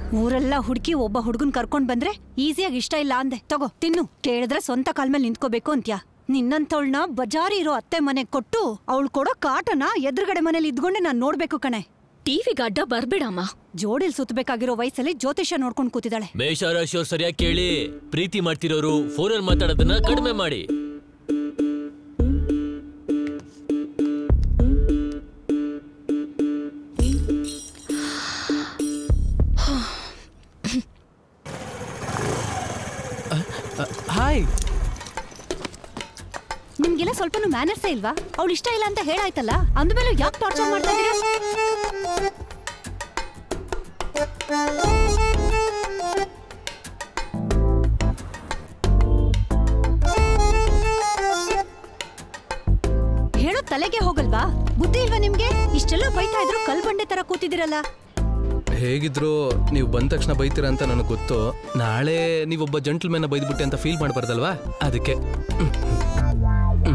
ಊರೆಲ್ಲ ಹುಡುಕಿ ಒಬ್ಬ ಹುಡುಗನ್ ಕರ್ಕೊಂಡ್ ಬಂದ್ರೆ ಈಸಿಯಾಗಿ ಇಷ್ಟ ಇಲ್ಲ ಅಂದೆ ತಗೋ ತಿನ್ನು ಕೇಳಿದ್ರೆ ಸ್ವಂತ ಕಾಲ್ ಮೇಲೆ ನಿಂತ್ಕೋಬೇಕು ಅಂತ್ಯಾ ನಿನ್ನಂತವಳನ್ನ ಬಜಾರಿ ಇರೋ ಅತ್ತೆ ಮನೆಗ್ ಕೊಟ್ಟು ಅವಳು ಕೊಡೋ ಕಾಟನ ಎದುರುಗಡೆ ಮನೇಲಿ ಇದ್ಕೊಂಡೆ ನಾನ್ ನೋಡ್ಬೇಕು ಕಣೆ ಟಿವಿಗೆ ಅಡ್ಡ ಬರ್ಬೇಡಮ್ಮ ಜೋಡಿಲ್ ಸುತ್ತಬೇಕಾಗಿರೋ ವಯಸ್ಸಲ್ಲಿ ಜ್ಯೋತಿಷ್ಯ ನೋಡ್ಕೊಂಡ್ ಕೂತಿದ್ದಾಳೆ ಮೇಷರಾಶಿಯವ್ರು ಸರಿಯಾಗಿ ಕೇಳಿ ಪ್ರೀತಿ ಮಾಡ್ತಿರೋರು ಫೋನಲ್ಲಿ ಮಾತಾಡೋದನ್ನ ಕಡಿಮೆ ಮಾಡಿ ಹಾಯ್ ನಿಮ್ಗೆಲ್ಲ ಸ್ವಲ್ಪನೂ ಮ್ಯಾನರ್ಸೇ ಇಲ್ವಾ ಅವಳು ಇಷ್ಟ ಇಲ್ಲ ಅಂತ ಹೇಳಾಯ್ತಲ್ಲ ಅಂದ್ಮೇಲೆ ಯಾಕೆ ಟಾರ್ಚರ್ ಮಾಡ್ತಾ ಇದೀರಾ ಹೇಳೋ ತಲೆಗೆ ಹೋಗಲ್ವಾ ಬುದ್ಧಿ ಇಲ್ವಾ ನಿಮ್ಗೆ ಇಷ್ಟೆಲ್ಲ ಬೈತಾ ಇದ್ರು ಕಲ್ಬಂಡೆ ತರ ಕೂತಿದಿರಲ್ಲ ಹೇಗಿದ್ರು ನೀವು ಬಂದ ತಕ್ಷಣ ಬೈತೀರಾ ಅಂತ ನನಗೆ ಗೊತ್ತು ನಾಳೆ ನೀವೊಬ್ಬ ಜಂಟಲ್ಮೆನ್ನ ಬೈದ್ಬಿಟ್ಟೆ ಅಂತ ಫೀಲ್ ಮಾಡಬಾರ್ದಲ್ವಾ ಅದಕ್ಕೆ ಹ್ಮ್. ಹ್ಮ್.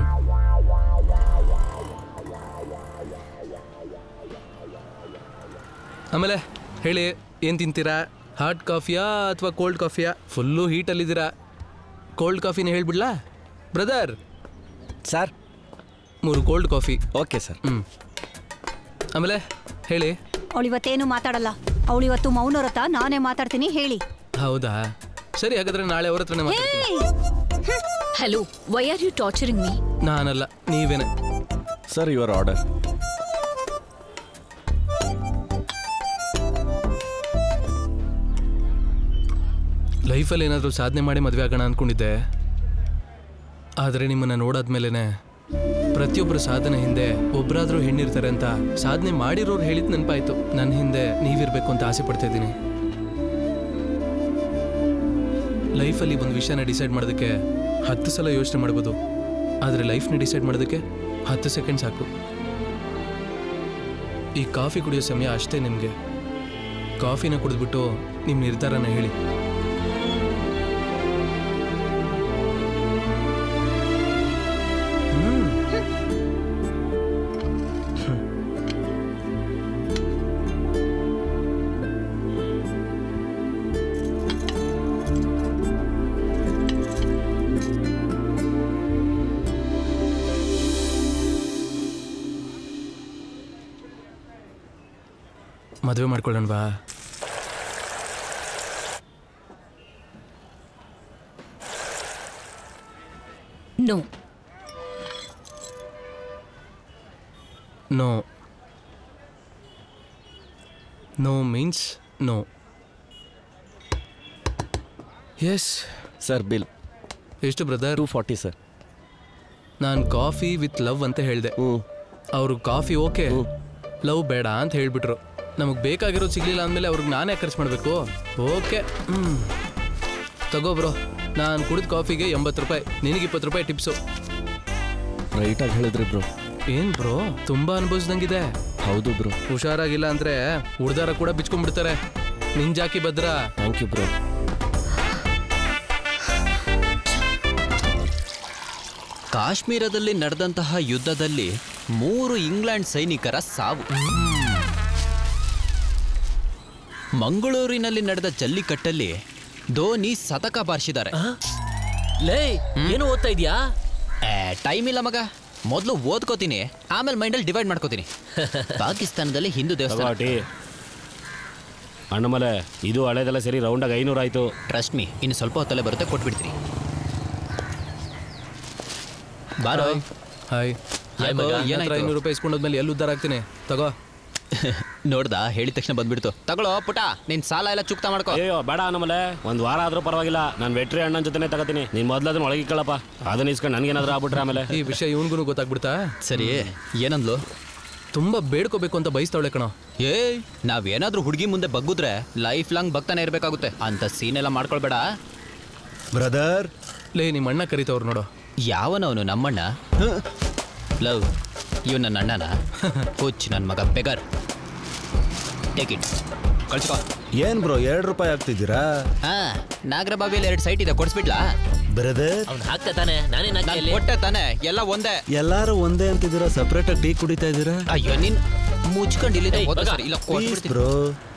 ಆಮೇಲೆ ಹೇಳಿ ಏನು ತಿಂತೀರಾ ಹಾಟ್ ಕಾಫಿಯಾ ಅಥವಾ ಕೋಲ್ಡ್ ಕಾಫಿಯಾ ಫುಲ್ಲು ಹೀಟಲ್ಲಿದ್ದೀರಾ ಕೋಲ್ಡ್ ಕಾಫಿನೇ ಹೇಳ್ಬಿಡ್ಲಾ ಬ್ರದರ್ ಸರ್ ಮೂರು ಕೋಲ್ಡ್ ಕಾಫಿ ಓಕೆ ಸರ್ ಹ್ಞೂ ಆಮೇಲೆ ಹೇಳಿ ಅವಳು ಇವತ್ತೇನು ಮಾತಾಡಲ್ಲ ಅವಳು ಇವತ್ತು ಮೌನವ್ರತ ನಾನೇ ಮಾತಾಡ್ತೀನಿ ಹೇಳಿ ಹೌದಾ ಸರಿ ಹಾಗಾದ್ರೆ ನಾಳೆ ಅವ್ರ ಹತ್ರನೇ ಮಾತಾಡ್ತೀನಿ hello why are you torturing me ನಾನಲ್ಲ ನೀವೇನೆ ಸರ್ ಯುವರ್ ಆರ್ಡರ್ ಲೈಫಲ್ಲಿ ಏನಾದರೂ ಸಾಧನೆ ಮಾಡಿ ಮದುವೆ ಆಗೋಣ ಅಂದ್ಕೊಂಡಿದ್ದೆ ಆದರೆ ನಿಮ್ಮನ್ನು ನೋಡಾದ್ಮೇಲೆ ಪ್ರತಿಯೊಬ್ಬರ ಸಾಧನೆ ಹಿಂದೆ ಒಬ್ಬರಾದರೂ ಹೆಣ್ಣಿರ್ತಾರೆ ಅಂತ ಸಾಧನೆ ಮಾಡಿರೋರು ಹೇಳಿದ್ ನೆನಪಾಯ್ತು ನನ್ನ ಹಿಂದೆ ನೀವಿರ್ಬೇಕು ಅಂತ ಆಸೆ ಪಡ್ತಾ ಇದ್ದೀನಿ ಲೈಫಲ್ಲಿ ಒಂದು ವಿಷಯನ ಡಿಸೈಡ್ ಮಾಡೋದಕ್ಕೆ ಹತ್ತು ಸಲ ಯೋಚನೆ ಮಾಡ್ಬೋದು ಆದರೆ ಲೈಫ್ನ ಡಿಸೈಡ್ ಮಾಡೋದಕ್ಕೆ ಹತ್ತು ಸೆಕೆಂಡ್ ಸಾಕು ಈ ಕಾಫಿ ಕುಡಿಯೋ ಸಮಯ ಅಷ್ಟೇ ನಿಮಗೆ ಕಾಫಿನ ಕುಡಿದ್ಬಿಟ್ಟು ನಿಮ್ಮ ನಿರ್ಧಾರನ ಹೇಳಿ ಮದುವೆ ಮಾಡ್ಕೊಳ್ಳೋಣವಾ no no no means no yes sir bill ಎಷ್ಟು ಬ್ರದರ್ ಟೂ ಫಾರ್ಟಿ ಸರ್ ನಾನು ಕಾಫಿ ವಿತ್ ಲವ್ ಅಂತ ಹೇಳಿದೆ ಹ್ಞೂ ಅವರು ಕಾಫಿ ಓಕೆ ಲವ್ ಬೇಡ ಅಂತ ಹೇಳ್ಬಿಟ್ರು ನಮಗೆ ಬೇಕಾಗಿರೋದು ಸಿಗ್ಲಿಲ್ಲ ಅಂದಮೇಲೆ ಅವ್ರಿಗೆ ನಾನೇ ಖರ್ಚು ಮಾಡಬೇಕು ಓಕೆ ಹ್ಞೂ ತಗೋ ಬ್ರೋ ನಾನು ಕುಡಿದ ಕಾಫಿಗೆ ಎಂಬತ್ತು ರೂಪಾಯಿ ನಿನಗೆ ಇಪ್ಪತ್ತು ರೂಪಾಯಿ ಟಿಪ್ಸು ರೈಟಾಗಿ ಹೇಳಿದ್ರಿ ಬ್ರೋ ಏನು ಬ್ರೋ ತುಂಬ ಅನುಭವಿಸ್ದಂಗಿದೆ ಹೌದು ಬ್ರೋ ಹುಷಾರಾಗಿಲ್ಲ ಅಂದ್ರೆ ಉಡ್ದಾರ ಕೂಡ ಬಿಚ್ಕೊಂಡ್ಬಿಡ್ತಾರೆ ನಿಂಜಾಕಿ ಭದ್ರ ಥ್ಯಾಂಕ್ ಯು ಬ್ರೋ ಕಾಶ್ಮೀರದಲ್ಲಿ ನಡೆದಂತಹ ಯುದ್ಧದಲ್ಲಿ ಮೂರು ಇಂಗ್ಲೆಂಡ್ ಸೈನಿಕರ ಸಾವು ಮಂಗಳೂರಿನಲ್ಲಿ ನಡೆದ ಜಲ್ಲಿಕಟ್ಟಲ್ಲಿ ಧೋನಿ ಶತಕ ಬಾರಿಸಿದ್ದಾರೆ ಲೇ ಏನು ಓದ್ತಾ ಇದ್ಯಾ ಟೈಮ್ ಇಲ್ಲ ಮಗ ಮೊದಲು ಓದ್ಕೋತೀನಿ ಆಮೇಲೆ ಮೈಂಡಲ್ಲಿ ಡಿವೈಡ್ ಮಾಡ್ಕೋತೀನಿ ಪಾಕಿಸ್ತಾನದಲ್ಲಿ ಹಿಂದೂ ದೇವಸ್ಥಾನ ತಗೋಟಿ ಅಣ್ಣಮಲೆ ಇದು ಹಳೇದೆಲ್ಲ ಸರಿ ರೌಂಡಾಗಿ ಐನೂರು ಆಯ್ತು ಟ್ರಸ್ಟ್ ಮೀ ಇನ್ನು ಸ್ವಲ್ಪ ಹೊತ್ತಲ್ಲೇ ಬರುತ್ತೆ ಕೊಟ್ಬಿಡ್ತೀನಿ ಬಾರೋ ಹಾಯ್ ಹಾಯ್ ಮಗ, ಏನಾಯ್ತು? ಐನೂರು ರೂಪಾಯಿ ಇಸ್ಕೊಂಡೋದ್ಮೇಲೆ ಎಲ್ಲಿ ಉದ್ದಾರ ಆಗ್ತೀನಿ ತಗೋ ನೋಡ್ದಾ ಹೇಳಿದ ತಕ್ಷಣ ಬಂದ್ಬಿಡ್ತು ತಗೊಳ್ಳೋ ಪುಟ ನಿನ್ ಸಾಲ ಎಲ್ಲ ಚುಕ್ತಾ ಮಾಡ್ಕೋ ಅಯ್ಯೋ ಬೇಡ ಅಣ್ಣಮಲೆ ಒಂದು ವಾರ ಆದ್ರೂ ಪರವಾಗಿಲ್ಲ ನಾನು ವೆಟ್ರಿ ಅಣ್ಣನ ಜೊತೆನೇ ತಗೋತೀನಿ ನೀನು ಮೊದಲು ಅದನ್ನ ಒಳಗಿಕ್ಕಳಪ್ಪ ಅದನ್ನ ಇಸ್ಕೊಂಡು ನನಗೇನಾದ್ರೂ ಆಗ್ಬಿಟ್ರೆ ಆಮೇಲೆ ಈ ವಿಷಯ ಇವನ್ಗೂ ಗೊತ್ತಾಗ್ಬಿಡ್ತಾ ಸರಿ ಏನಂದ್ಲು ತುಂಬಾ ಬೇಡ್ಕೋಬೇಕು ಅಂತ ಬಯಸ್ತಾವಳೆ ಕಣೋ ಏ ನಾವೇನಾದ್ರೂ ಹುಡುಗಿ ಮುಂದೆ ಬಗ್ಗುದ್ರೆ ಲೈಫ್ ಲಾಂಗ್ ಬಗ್ತಾನೆ ಇರ್ಬೇಕಾಗುತ್ತೆ ಅಂತ ಸೀನ್ ಎಲ್ಲ ಮಾಡ್ಕೊಳ್ಬೇಡ ಬ್ರದರ್ ಲೇ ನಿಮ್ಮ ಅಣ್ಣ ಕರಿತವ್ರು ನೋಡು ಯಾವನವನು ನಮ್ಮಣ್ಣ ಲವ್ ಇವ್ ನನ್ನ ಅಣ್ಣನ ಹುಚ್ಚ್ ನನ್ನ ಮಗ ಬೆಗರ್ ಟೇಕ್ ಇಟ್ ಕಳ್ಸ್ಕೋ ಏನ್ ಬ್ರೋ ಎರಡು ರೂಪಾಯಿ ಆಗ್ತಿದ್ದೀರಾ ಹಾ ನಾಗರಬಾವಿಯಲ್ಲಿ ಎರಡು ಸೈಟ್ ಇದೆ ಕೊಡ್ಸ್ಬಿಡ್ಲಾ ಬ್ರದರ್ ಅವ್ನು ಹಾಕ್ತಾ ತಾನೆ ನಾನೇ ನಾನ್ ನಾಲ್ಕಲ್ಲಿ ಕೊಟ್ಟೆ ತಾನೆ ಎಲ್ಲ ಒಂದೇ ಎಲ್ಲಾರು ಒಂದೇ ಅಂತಿದ್ದೀರಾ ಸಪ್ರೇಟ್ ಆಗಿ ಟೀ ಕುಡಿತಾ ಇದ್ದೀರಾ ಅಯ್ಯೋ ನೀನ್ ಮುಚ್ಕೊಂಡು ಇಲ್ಲಿ ಏಯ್, ಹೋದ ಮಗ. ಸರಿ ಇಲ್ಲ ಪ್ಲೀಸ್ ಕೊಟ್ಬಿಡ್ತೀನಿ ಬ್ರೋ